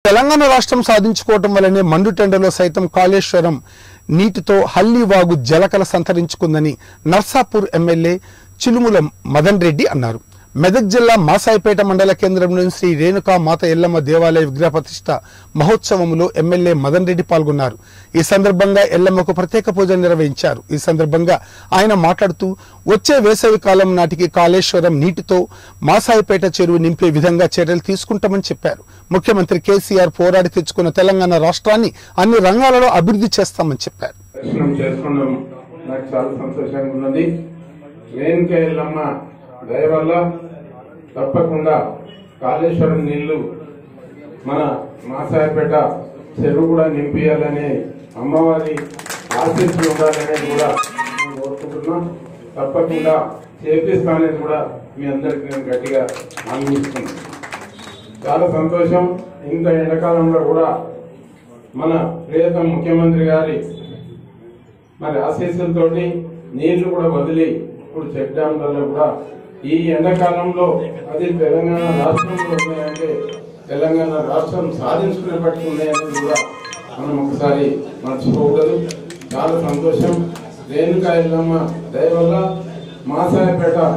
తెలంగాణ రాష్ట్రం సాధించుకోవటం వల్లనే మండుటెండలో సైతం కాళేశ్వరం నీటితో హల్లీవాగు జలకల సంతరించుకుందని నర్సాపూర్ ఎమ్మెల్యే చిలుముల మదన్ రెడ్డి అన్నారు మెదక్ జిల్లా మాసాయిపేట మండల కేంద్రంలోని శ్రీ రేణుకా మాత ఎల్లమ్మ దేవాలయ విగ్రహ ప్రతిష్ట మహోత్సవంలో ఎమ్మెల్యే మదన్ రెడ్డి పాల్గొన్నారు ఈ సందర్భంగా ఎల్లమ్మకు ప్రత్యేక పూజలు నిర్వహించారు ఈ సందర్భంగా ఆయన మాట్లాడుతూ వచ్చే వేసవి కాలం నాటికి కాళేశ్వరం నీటితో మాసాయిపేట చెరువు నింపే విధంగా చర్యలు తీసుకుంటామని చెప్పారు ముఖ్యమంత్రి కేసీఆర్ పోరాడి తెచ్చుకున్న తెలంగాణ రాష్ట్రాన్ని అన్ని రంగాలలో అభివృద్ధి చేస్తామని చెప్పారు దర్శనం చేసుకున్నాం నాకు చాలా సంతోషంగా ఉన్నది రేణుక ఎల్లమ్మ దయ వల్ల తప్పకుండా కాళేశ్వరం నీళ్లు మన మాసాయపేట చెరువు కూడా నింపియాలని అమ్మవారి ఆశీస్సులు ఉండాలనేది కూడా నేను కోరుకుంటున్నాం తప్పకుండా చేపిస్తానని కూడా మీ అందరికి నేను గట్టిగా హామీ ఇస్తున్నాను చాలా సంతోషం ఇంకా ఎండాకాలంలో కూడా మన ప్రియతమ ముఖ్యమంత్రి గారి మరి ఆశీస్సులతోటి నీళ్లు కూడా వదిలి ఇప్పుడు చెక్ డ్యాంలలో కూడా ఈ ఎండాకాలంలో అది తెలంగాణ రాష్ట్రంలో ఉన్నాయంటే తెలంగాణ రాష్ట్రం సాధించుకునేపట్టుకు ఉన్నాయని కూడా మనం ఒకసారి మర్చిపోకూడదు చాలా సంతోషం రేణుకా ఎల్లమ్మ దయ వల్ల మాసాయపేట